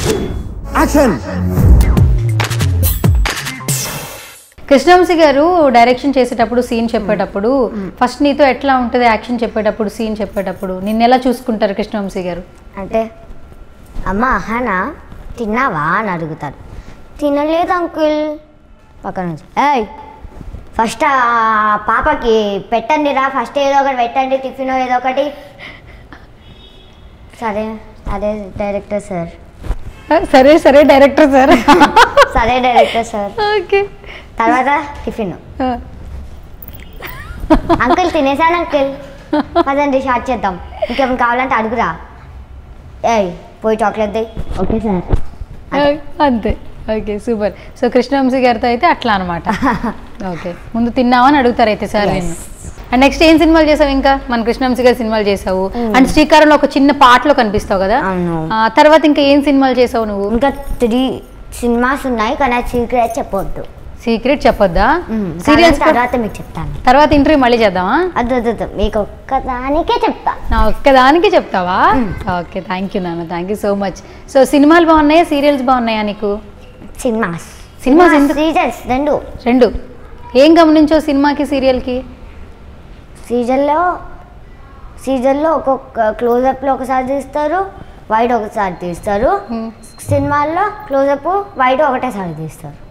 Action Krishna Vamsi గారు direction చేసేటప్పుడు scene చెప్పేటప్పుడు ఫస్ట్ నీతో ఎట్లా ఉంటుంది యాక్షన్ చెప్పేటప్పుడు సీన్ చెప్పేటప్పుడు నిన్ను ఎలా చూసుకుంటారు కృష్ణవంశీ గారు అంటే అమ్మ అహానా తిన్నావా అని అడుగుతారు తినలేదు అంకుల్ పక్కన నుంచి ఏయ్ ఫస్ట్ ఆ పాపకి పెట్టండి రా ఫస్ట్ ఏదో ఒకటి పెట్టండి టిఫిన్ ఏదో ఒకటి సరే అదే డైరెక్టర్ సార్ సరే సరే డైరెక్టర్ సార్ సరే డైరెక్టర్ సార్ ఓకే తర్వాత టిఫిన్ అంకుల్ తినేసాను అంకుల్ పదండి షార్ట్ చేద్దాం ఇంకేమైనా కావాలంటే అడుగురా ఏయ్ పోయి చాక్లెట్ దే ఓకే సార్ అంతే ఓకే సూపర్ సో కృష్ణవంశీ గారితో అయితే అట్లా అనమాట ఓకే ముందు తిన్నావని అడుగుతారు అయితే సార్ నేను అండ్ నెక్స్ట్ ఏం సినిమాలు చేసావు ఇంకా మన కృష్ణవంశీ గారి సినిమాలు చేసావు అండ్ శ్రీకారంలో ఒక చిన్న పాటలో కనిపిస్తావు కదా అవును. ఆ, తర్వాత ఇంకా ఏం సినిమాలు చేసావు నువ్వు ఇంకా త్రీ సినిమాస్ ఉన్నాయి కానీ అది సీక్రెట్ చెప్పొద్దు సీక్రెట్ చెప్పొద్దా సీరియల్స్ సీరియల్స్ తర్వాత మీకు చెప్తాను తర్వాత ఇంటర్వ్యూ మళ్ళీ చేద్దామా అద్దు అద్దు, అద్దు మీకు ఒక్కదానికే చెప్తా నా ఒక్కదానికి చెప్తావా ఓకే థ్యాంక్ యూ నాన్న thank you so much so సినిమాలు బాగున్నాయా సీరియల్స్ బాగున్నాయా నీకు సినిమాస్ సినిమాస్ ఎందుకు సీజన్స్ రెండు రెండు ఏం గమనించావు సినిమాకి సీరియల్కి సీజన్లో సీజన్లో ఒక్కొక్క క్లోజప్లో ఒకసారి తీస్తారు వైడ్ ఒకసారి తీస్తారు సినిమాల్లో క్లోజప్ వైడ్ ఒకటేసారి తీస్తారు